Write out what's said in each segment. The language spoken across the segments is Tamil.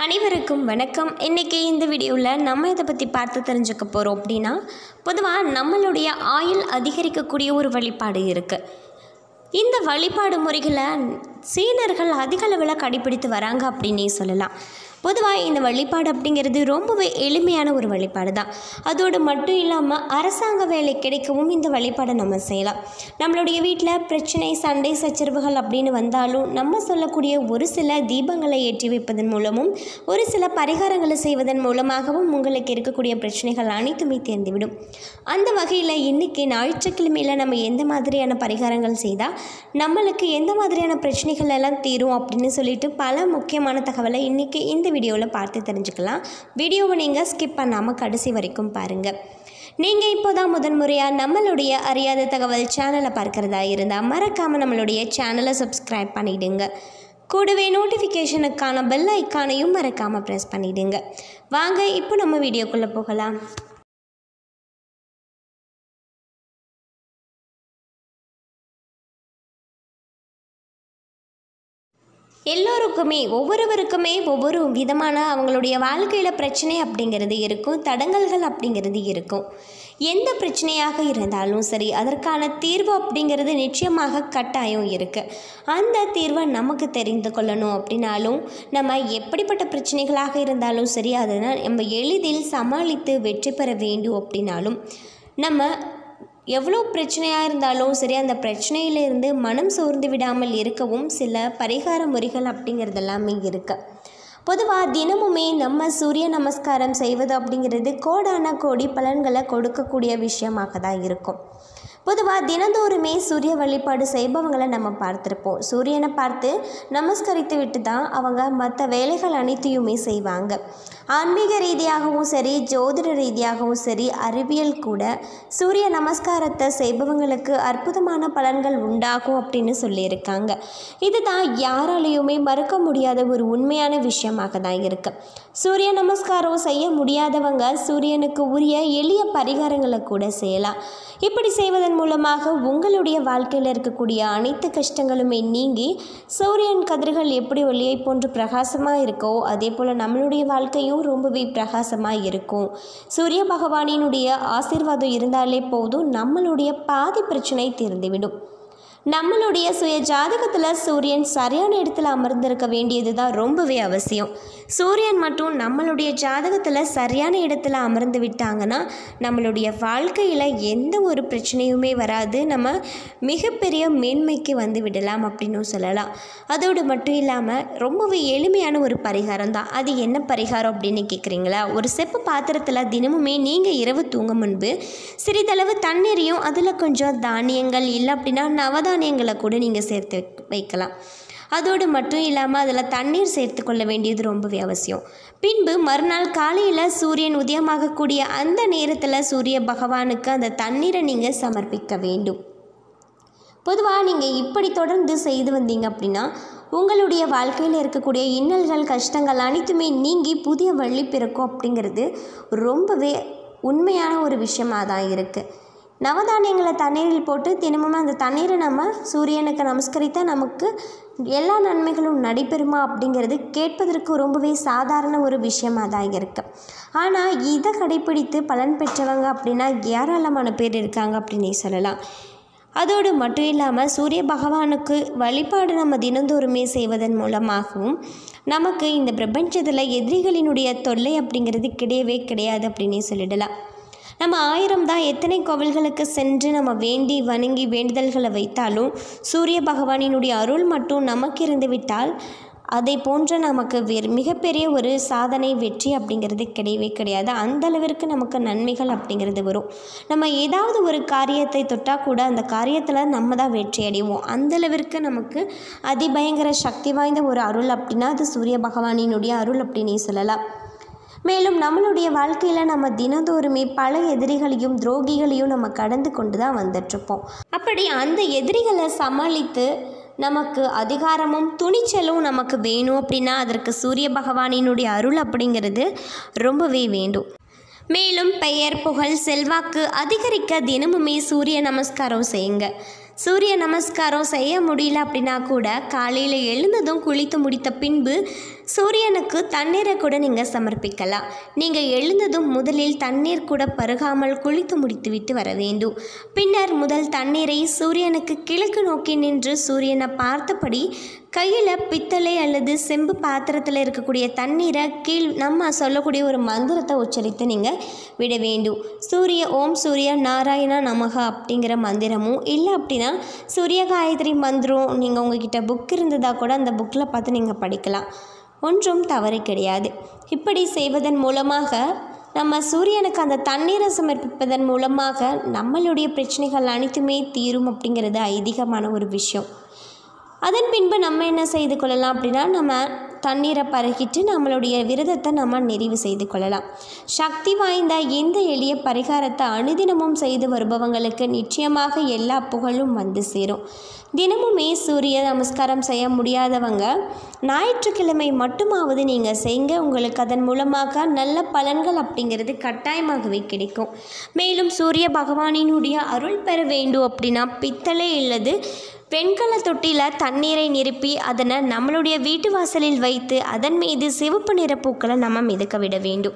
அனைவருக்கும் வணக்கம் இன்றைக்கி இந்த வீடியோவில் நம்ம இதை பற்றி பார்த்து தெரிஞ்சுக்க போகிறோம் அப்படின்னா பொதுவாக நம்மளுடைய ஆயுள் அதிகரிக்கக்கூடிய ஒரு வழிபாடு இருக்குது இந்த வழிபாடு முறைகளை சீனர்கள் அதிக அளவில் கடைபிடித்து வராங்க அப்படின்னே சொல்லலாம் பொதுவாக இந்த வழிபாடு அப்படிங்கிறது ரொம்பவே எளிமையான ஒரு வழிபாடு தான் அதோடு மட்டும் இல்லாமல் அரசாங்க வேலை கிடைக்கவும் இந்த வழிபாடை நம்ம செய்யலாம் நம்மளுடைய வீட்டில் பிரச்சனை சண்டை சச்சரவுகள் அப்படின்னு வந்தாலும் நம்ம சொல்லக்கூடிய ஒரு சில தீபங்களை ஏற்றி வைப்பதன் மூலமும் ஒரு சில பரிகாரங்களை செய்வதன் மூலமாகவும் உங்களுக்கு இருக்கக்கூடிய பிரச்சனைகள் அனைத்துமே தீர்ந்துவிடும் அந்த வகையில் இன்றைக்கி ஞாயிற்றுக்கிழமையில் நம்ம எந்த மாதிரியான பரிகாரங்கள் செய்தால் நம்மளுக்கு எந்த மாதிரியான பிரச்சனைகள் எல்லாம் தீரும் அப்படின்னு சொல்லிட்டு பல முக்கியமான தகவலை இன்றைக்கி இந்த வீடியோவில் பார்த்து தெரிஞ்சுக்கலாம் வீடியோவை நீங்கள் ஸ்கிப் பண்ணாமல் கடைசி வரைக்கும் பாருங்கள் நீங்கள் இப்போ தான் முதன்முறையாக நம்மளுடைய அறியாத தகவல் சேனலை பார்க்குறதா இருந்தால் மறக்காமல் நம்மளுடைய சேனலை சப்ஸ்கிரைப் பண்ணிவிடுங்க கூடவே நோட்டிஃபிகேஷனுக்கான பெல் ஐக்கானையும் மறக்காமல் ப்ரெஸ் பண்ணிவிடுங்க வாங்க இப்போ நம்ம வீடியோக்குள்ளே போகலாம் எல்லோருக்குமே ஒவ்வொருவருக்குமே ஒவ்வொரு விதமான அவங்களுடைய வாழ்க்கையில் பிரச்சனை அப்படிங்கிறது இருக்கும் தடங்கல்கள் அப்படிங்கிறது இருக்கும் எந்த பிரச்சனையாக இருந்தாலும் சரி அதற்கான தீர்வு அப்படிங்கிறது நிச்சயமாக கட்டாயம் இருக்குது அந்த தீர்வை நமக்கு தெரிந்து கொள்ளணும் அப்படின்னாலும் நம்ம எப்படிப்பட்ட பிரச்சனைகளாக இருந்தாலும் சரி அதை நம்ம எளிதில் சமாளித்து வெற்றி பெற வேண்டும் அப்படின்னாலும் நம்ம எவ்வளோ பிரச்சனையாக இருந்தாலும் சரி அந்த பிரச்சனையிலிருந்து மனம் சோர்ந்து விடாமல் இருக்கவும் சில பரிகார முறைகள் அப்படிங்கிறது எல்லாமே இருக்குது பொதுவாக தினமுமே நம்ம சூரிய நமஸ்காரம் செய்வது அப்படிங்கிறது கோடான கோடி பலன்களை கொடுக்கக்கூடிய விஷயமாக தான் இருக்கும் பொதுவாக தினந்தோறுமே சூரிய வழிபாடு செய்பவங்களை நம்ம பார்த்துருப்போம் சூரியனை பார்த்து நமஸ்கரித்து விட்டு தான் அவங்க மற்ற வேலைகள் அனைத்தையுமே செய்வாங்க ஆன்மீக ரீதியாகவும் சரி ஜோதிட ரீதியாகவும் சரி அறிவியல் கூட சூரிய நமஸ்காரத்தை செய்பவங்களுக்கு அற்புதமான பலன்கள் உண்டாகும் அப்படின்னு சொல்லியிருக்காங்க இதுதான் யாராலையுமே மறுக்க முடியாத ஒரு உண்மையான விஷயமாக தான் இருக்குது சூரிய நமஸ்காரம் செய்ய முடியாதவங்க சூரியனுக்கு உரிய எளிய பரிகாரங்களை கூட செய்யலாம் இப்படி செய்வதன் மூலமாக உங்களுடைய வாழ்க்கையில் இருக்கக்கூடிய அனைத்து கஷ்டங்களுமே நீங்கி சூரியன் கதிர்கள் எப்படி ஒளியை போன்று பிரகாசமாக இருக்கோ அதே போல் நம்மளுடைய வாழ்க்கையும் ரொம்பவே பிரகாசமாக இருக்கும் சூரிய பகவானினுடைய ஆசீர்வாதம் இருந்தாலே போதும் நம்மளுடைய பாதி பிரச்சனை தீர்ந்துவிடும் நம்மளுடைய சுய ஜாதகத்தில் சூரியன் சரியான இடத்துல அமர்ந்திருக்க வேண்டியது தான் ரொம்பவே அவசியம் சூரியன் மட்டும் நம்மளுடைய ஜாதகத்தில் சரியான இடத்துல அமர்ந்து விட்டாங்கன்னா நம்மளுடைய வாழ்க்கையில் எந்த ஒரு பிரச்சனையுமே வராது நம்ம மிகப்பெரிய மேன்மைக்கு வந்து விடலாம் அப்படின்னு சொல்லலாம் அதோடு மட்டும் இல்லாமல் ரொம்பவே எளிமையான ஒரு பரிகாரம் தான் அது என்ன பரிகாரம் அப்படின்னு கேட்குறீங்களா ஒரு செப்பு பாத்திரத்தில் தினமுமே நீங்கள் இரவு தூங்க முன்பு சிறிதளவு தண்ணீரையும் அதில் கொஞ்சம் தானியங்கள் இல்லை அப்படின்னா நவதானியங்களை கூட நீங்கள் சேர்த்து வைக்கலாம் அதோடு மட்டும் இல்லாமல் அதில் தண்ணீர் சேர்த்து கொள்ள வேண்டியது ரொம்பவே அவசியம் பின்பு மறுநாள் காலையில் சூரியன் உதயமாகக்கூடிய அந்த நேரத்தில் சூரிய பகவானுக்கு அந்த தண்ணீரை நீங்கள் சமர்ப்பிக்க வேண்டும் பொதுவாக நீங்கள் இப்படி தொடர்ந்து செய்து வந்தீங்க அப்படின்னா உங்களுடைய வாழ்க்கையில் இருக்கக்கூடிய இன்னல்கள் கஷ்டங்கள் அனைத்துமே நீங்கி புதிய வழி பிறக்கும் அப்படிங்கிறது ரொம்பவே உண்மையான ஒரு விஷயமாக தான் இருக்குது நவதானியங்களை தண்ணீரில் போட்டு தினமும் அந்த தண்ணீரை நம்ம சூரியனுக்கு நமஸ்கரித்தால் நமக்கு எல்லா நன்மைகளும் நடைபெறுமா அப்படிங்கிறது கேட்பதற்கு ரொம்பவே சாதாரண ஒரு விஷயமாக தான் இருக்குது ஆனால் இதை கடைப்பிடித்து பலன் பெற்றவங்க அப்படின்னா ஏராளமான பேர் இருக்காங்க அப்படின்னே சொல்லலாம் அதோடு மட்டும் இல்லாமல் சூரிய பகவானுக்கு வழிபாடு நம்ம தினந்தோறுமே செய்வதன் மூலமாகவும் நமக்கு இந்த பிரபஞ்சத்தில் எதிரிகளினுடைய தொல்லை அப்படிங்கிறது கிடையவே கிடையாது அப்படின்னே சொல்லிடலாம் நம்ம ஆயிரம் தான் எத்தனை கோவில்களுக்கு சென்று நம்ம வேண்டி வணங்கி வேண்டுதல்களை வைத்தாலும் சூரிய பகவானினுடைய அருள் மட்டும் நமக்கு இருந்து விட்டால் அதை போன்ற நமக்கு வேறு மிகப்பெரிய ஒரு சாதனை வெற்றி அப்படிங்கிறது கிடையவே கிடையாது அந்த அளவிற்கு நமக்கு நன்மைகள் அப்படிங்கிறது வரும் நம்ம ஏதாவது ஒரு காரியத்தை தொட்டால் கூட அந்த காரியத்தில் நம்ம தான் வெற்றி அடைவோம் அந்த அளவிற்கு நமக்கு அதிபயங்கர சக்தி வாய்ந்த ஒரு அருள் அப்படின்னா அது சூரிய பகவானினுடைய அருள் அப்படின்னே சொல்லலாம் மேலும் நம்மளுடைய வாழ்க்கையில் நம்ம தினந்தோறுமே பல எதிரிகளையும் துரோகிகளையும் நம்ம கடந்து கொண்டு தான் வந்துட்ருப்போம் அப்படி அந்த எதிரிகளை சமாளித்து நமக்கு அதிகாரமும் துணிச்சலும் நமக்கு வேணும் அப்படின்னா அதற்கு சூரிய பகவானினுடைய அருள் அப்படிங்கிறது ரொம்பவே வேண்டும் மேலும் பெயர் புகழ் செல்வாக்கு அதிகரிக்க தினமுமே சூரிய நமஸ்காரம் செய்யுங்க சூரிய நமஸ்காரம் செய்ய முடியல அப்படின்னா கூட காலையில் எழுந்ததும் குளித்து முடித்த பின்பு சூரியனுக்கு தண்ணீரை கூட நீங்கள் சமர்ப்பிக்கலாம் நீங்கள் எழுந்ததும் முதலில் தண்ணீர் கூட பருகாமல் குளித்து முடித்துவிட்டு வர வேண்டும் பின்னர் முதல் தண்ணீரை சூரியனுக்கு கிழக்கு நோக்கி நின்று சூரியனை பார்த்தபடி கையில் பித்தளை அல்லது செம்பு பாத்திரத்தில் இருக்கக்கூடிய தண்ணீரை கீழ் நம்ம சொல்லக்கூடிய ஒரு மந்திரத்தை உச்சரித்து நீங்கள் விட வேண்டும் சூரிய ஓம் சூரிய நாராயணா நமக அப்படிங்கிற மந்திரமும் இல்லை அப்படின்னா சூரிய காயத்ரி மந்திரம் நீங்கள் உங்ககிட்ட புக் இருந்ததா கூட அந்த புக்கில் பார்த்து நீங்கள் படிக்கலாம் ஒன்றும் தவறு கிடையாது இப்படி செய்வதன் மூலமாக நம்ம சூரியனுக்கு அந்த தண்ணீரை சமர்ப்பிப்பதன் மூலமாக நம்மளுடைய பிரச்சனைகள் அனைத்துமே தீரும் அப்படிங்கிறது ஐதீகமான ஒரு விஷயம் அதன் பின்பு நம்ம என்ன செய்து கொள்ளலாம் அப்படின்னா நம்ம தண்ணீரை பருகிட்டு நம்மளுடைய விரதத்தை நம்ம நிறைவு செய்து கொள்ளலாம் சக்தி வாய்ந்த இந்த எளிய பரிகாரத்தை அனுதினமும் செய்து வருபவங்களுக்கு நிச்சயமாக எல்லா புகழும் வந்து சேரும் தினமுமே சூரிய நமஸ்காரம் செய்ய முடியாதவங்க ஞாயிற்றுக்கிழமை மட்டுமாவது நீங்கள் செய்யுங்க உங்களுக்கு அதன் மூலமாக நல்ல பலன்கள் அப்படிங்கிறது கட்டாயமாகவே கிடைக்கும் மேலும் சூரிய பகவானினுடைய அருள் பெற வேண்டும் அப்படின்னா பித்தளை இல்லது வெண்கல தொட்டியில் தண்ணீரை நிரப்பி அதனை நம்மளுடைய வீட்டு வாசலில் வைத்து அதன் மீது சிவப்பு நிற பூக்களை நம்ம மிதக்க விட வேண்டும்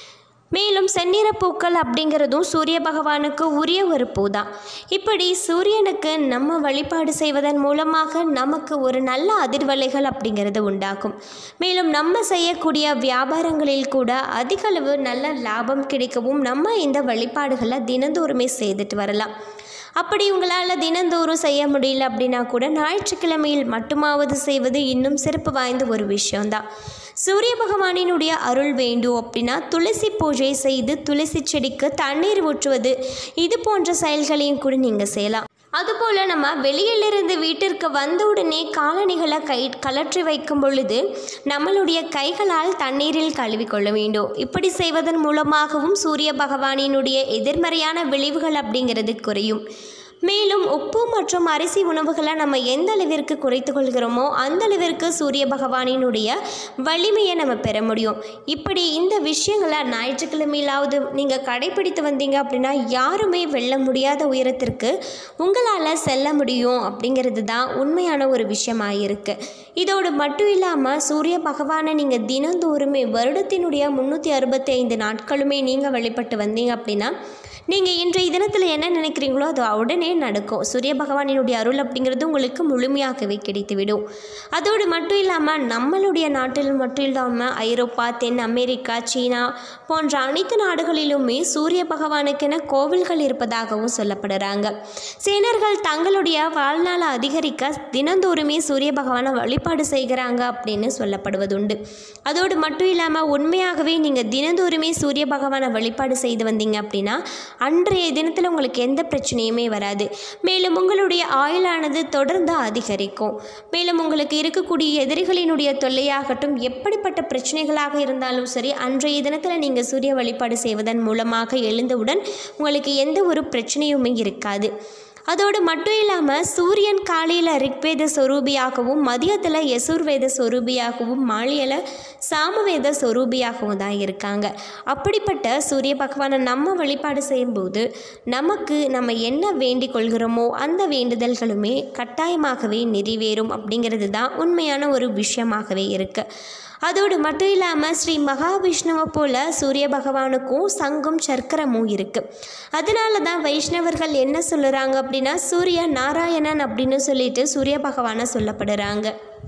மேலும் செந்நிற பூக்கள் அப்படிங்கிறதும் சூரிய பகவானுக்கு உரிய ஒரு பூ தான் இப்படி சூரியனுக்கு நம்ம வழிபாடு செய்வதன் மூலமாக நமக்கு ஒரு நல்ல அதிர்வலைகள் அப்படிங்கிறது உண்டாகும் மேலும் நம்ம செய்யக்கூடிய வியாபாரங்களில் கூட அதிக அளவு நல்ல லாபம் கிடைக்கவும் நம்ம இந்த வழிபாடுகளை தினந்தோறுமே செய்துட்டு வரலாம் அப்படி உங்களால் தினந்தோறும் செய்ய முடியல அப்படின்னா கூட ஞாயிற்றுக்கிழமையில் மட்டுமாவது செய்வது இன்னும் சிறப்பு வாய்ந்த ஒரு விஷயம்தான் சூரிய பகவானினுடைய அருள் வேண்டும் அப்படின்னா துளசி பூஜை செய்து துளசி செடிக்கு தண்ணீர் ஊற்றுவது இது போன்ற செயல்களையும் கூட நீங்கள் செய்யலாம் அதுபோல் நம்ம வெளியிலிருந்து வீட்டிற்கு வந்தவுடனே காலணிகளை கை கலற்றி வைக்கும் பொழுது நம்மளுடைய கைகளால் தண்ணீரில் கழுவிக்கொள்ள வேண்டும் இப்படி செய்வதன் மூலமாகவும் சூரிய பகவானினுடைய எதிர்மறையான விளைவுகள் அப்படிங்கிறது குறையும் மேலும் உப்பு மற்றும் அரிசி உணவுகளை நம்ம எந்த அளவிற்கு குறைத்து கொள்கிறோமோ அந்த அளவிற்கு சூரிய பகவானினுடைய வலிமையை நம்ம பெற முடியும் இப்படி இந்த விஷயங்களை ஞாயிற்றுக்கிழமையிலாவது நீங்கள் கடைபிடித்து வந்தீங்க அப்படின்னா யாருமே வெல்ல முடியாத உயரத்திற்கு உங்களால் செல்ல முடியும் அப்படிங்கிறது தான் உண்மையான ஒரு விஷயமாக இருக்குது இதோடு மட்டும் இல்லாமல் சூரிய பகவானை நீங்கள் தினந்தோறுமே வருடத்தினுடைய முந்நூற்றி அறுபத்தி ஐந்து நாட்களுமே நீங்கள் வழிபட்டு வந்தீங்க அப்படின்னா நீங்கள் இன்றைய தினத்தில் என்ன நினைக்கிறீங்களோ அது உடனே நடக்கும் சூரிய பகவானினுடைய அருள் அப்படிங்கிறது உங்களுக்கு முழுமையாகவே கிடைத்துவிடும் அதோடு மட்டும் இல்லாமல் நம்மளுடைய நாட்டில் மட்டும் இல்லாமல் ஐரோப்பா தென் அமெரிக்கா சீனா போன்ற அனைத்து நாடுகளிலுமே சூரிய பகவானுக்கென கோவில்கள் இருப்பதாகவும் சொல்லப்படுறாங்க சீனர்கள் தங்களுடைய வாழ்நாளை அதிகரிக்க தினந்தோறுமே சூரிய பகவானை வழிபாடு செய்கிறாங்க அப்படின்னு சொல்லப்படுவதுண்டு அதோடு மட்டும் இல்லாமல் உண்மையாகவே நீங்கள் தினந்தோறுமே சூரிய பகவானை வழிபாடு செய்து வந்தீங்க அப்படின்னா அன்றைய தினத்தில் உங்களுக்கு எந்த பிரச்சனையுமே வராது மேலும் உங்களுடைய ஆயுளானது தொடர்ந்து அதிகரிக்கும் மேலும் உங்களுக்கு இருக்கக்கூடிய எதிரிகளினுடைய தொல்லையாகட்டும் எப்படிப்பட்ட பிரச்சனைகளாக இருந்தாலும் சரி அன்றைய தினத்தில் நீங்கள் சூரிய வழிபாடு செய்வதன் மூலமாக எழுந்தவுடன் உங்களுக்கு எந்த ஒரு பிரச்சனையுமே இருக்காது அதோடு மட்டும் இல்லாமல் சூரியன் காலையில் ரிக்வேத சொரூபியாகவும் மதியத்தில் யசுர்வேத சொரூபியாகவும் மாலையில் சாமவேத சொரூபியாகவும் தான் இருக்காங்க அப்படிப்பட்ட சூரிய பகவானை நம்ம வழிபாடு செய்யும்போது நமக்கு நம்ம என்ன வேண்டிக் கொள்கிறோமோ அந்த வேண்டுதல்களுமே கட்டாயமாகவே நிறைவேறும் அப்படிங்கிறது தான் உண்மையான ஒரு விஷயமாகவே இருக்குது அதோடு மட்டும் இல்லாமல் ஸ்ரீ மகாவிஷ்ணுவை போல சூரிய பகவானுக்கும் சங்கும் சர்க்கரமும் இருக்குது அதனால தான் வைஷ்ணவர்கள் என்ன சொல்லுறாங்க அப்படின்னா சூரிய நாராயணன் அப்படின்னு சொல்லிட்டு சூரிய பகவானை சொல்லப்படுறாங்க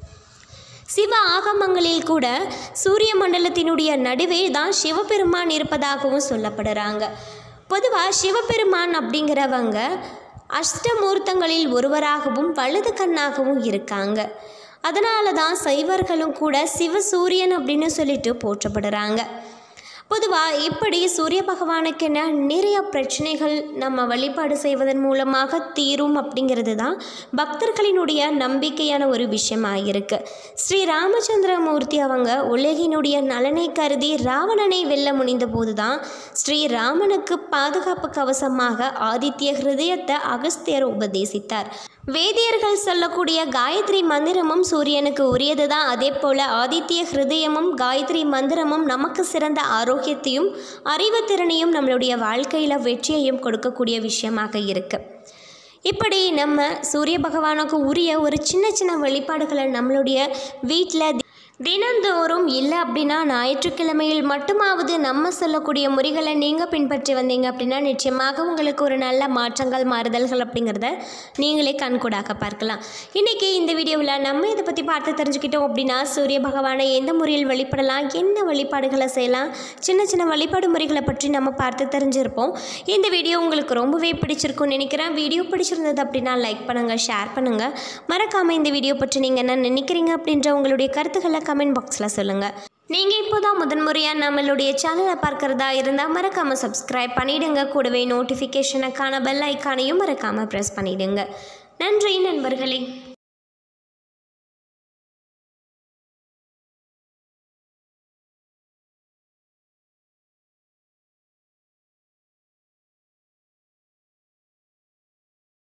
சிவ ஆகமங்களில் கூட சூரிய மண்டலத்தினுடைய நடுவே தான் சிவபெருமான் இருப்பதாகவும் சொல்லப்படுறாங்க பொதுவாக சிவபெருமான் அப்படிங்கிறவங்க அஷ்டமூர்த்தங்களில் ஒருவராகவும் வலது கண்ணாகவும் இருக்காங்க அதனால தான் சைவர்களும் கூட சிவசூரியன் அப்படின்னு சொல்லிட்டு போற்றப்படுறாங்க பொதுவாக இப்படி சூரிய பகவானுக்கென நிறைய பிரச்சனைகள் நம்ம வழிபாடு செய்வதன் மூலமாக தீரும் அப்படிங்கிறது தான் பக்தர்களினுடைய நம்பிக்கையான ஒரு விஷயமாக இருக்கு ஸ்ரீ ராமச்சந்திரமூர்த்தி அவங்க உலகினுடைய நலனை கருதி ராவணனை வெல்ல முடிந்த போது தான் ஸ்ரீ ராமனுக்கு பாதுகாப்பு கவசமாக ஆதித்ய ஹிருதயத்தை அகஸ்தியர் உபதேசித்தார் வேதியர்கள் சொல்லக்கூடிய காயத்ரி மந்திரமும் சூரியனுக்கு உரியது தான் அதே போல் ஆதித்ய ஹிருதயமும் காயத்ரி மந்திரமும் நமக்கு சிறந்த ஆரோக்கியத்தையும் அறிவுத்திறனையும் நம்மளுடைய வாழ்க்கையில் வெற்றியையும் கொடுக்கக்கூடிய விஷயமாக இருக்குது இப்படி நம்ம சூரிய பகவானுக்கு உரிய ஒரு சின்ன சின்ன வழிபாடுகளை நம்மளுடைய வீட்டில் தினந்தோறும் இல்லை அப்படின்னா ஞாயிற்றுக்கிழமையில் மட்டுமாவது நம்ம சொல்லக்கூடிய முறைகளை நீங்கள் பின்பற்றி வந்தீங்க அப்படின்னா நிச்சயமாக உங்களுக்கு ஒரு நல்ல மாற்றங்கள் மாறுதல்கள் அப்படிங்கிறத நீங்களே கண்கூடாக பார்க்கலாம் இன்றைக்கி இந்த வீடியோவில் நம்ம இதை பற்றி பார்த்து தெரிஞ்சுக்கிட்டோம் அப்படின்னா சூரிய பகவானை எந்த முறையில் வழிபடலாம் என்ன வழிபாடுகளை செய்யலாம் சின்ன சின்ன வழிபாடு முறைகளை பற்றி நம்ம பார்த்து தெரிஞ்சிருப்போம் இந்த வீடியோ உங்களுக்கு ரொம்பவே பிடிச்சிருக்கும்னு நினைக்கிறேன் வீடியோ பிடிச்சிருந்தது அப்படின்னா லைக் பண்ணுங்கள் ஷேர் பண்ணுங்கள் மறக்காமல் இந்த வீடியோ பற்றி நீங்கள் என்ன நினைக்கிறீங்க அப்படின்ற உங்களுடைய கருத்துக்களை கமெண்ட் பாக்ஸில் சொல்லுங்கள் நீங்கள் இப்போ தான் முதன்முறையாக நம்மளுடைய சேனலை பார்க்குறதா இருந்தால் மறக்காமல் சப்ஸ்கிரைப் பண்ணிவிடுங்க கூடவே நோட்டிஃபிகேஷனுக்கான பெல் ஐக்கானையும் மறக்காமல் ப்ரெஸ் பண்ணிவிடுங்க நன்றி நண்பர்களே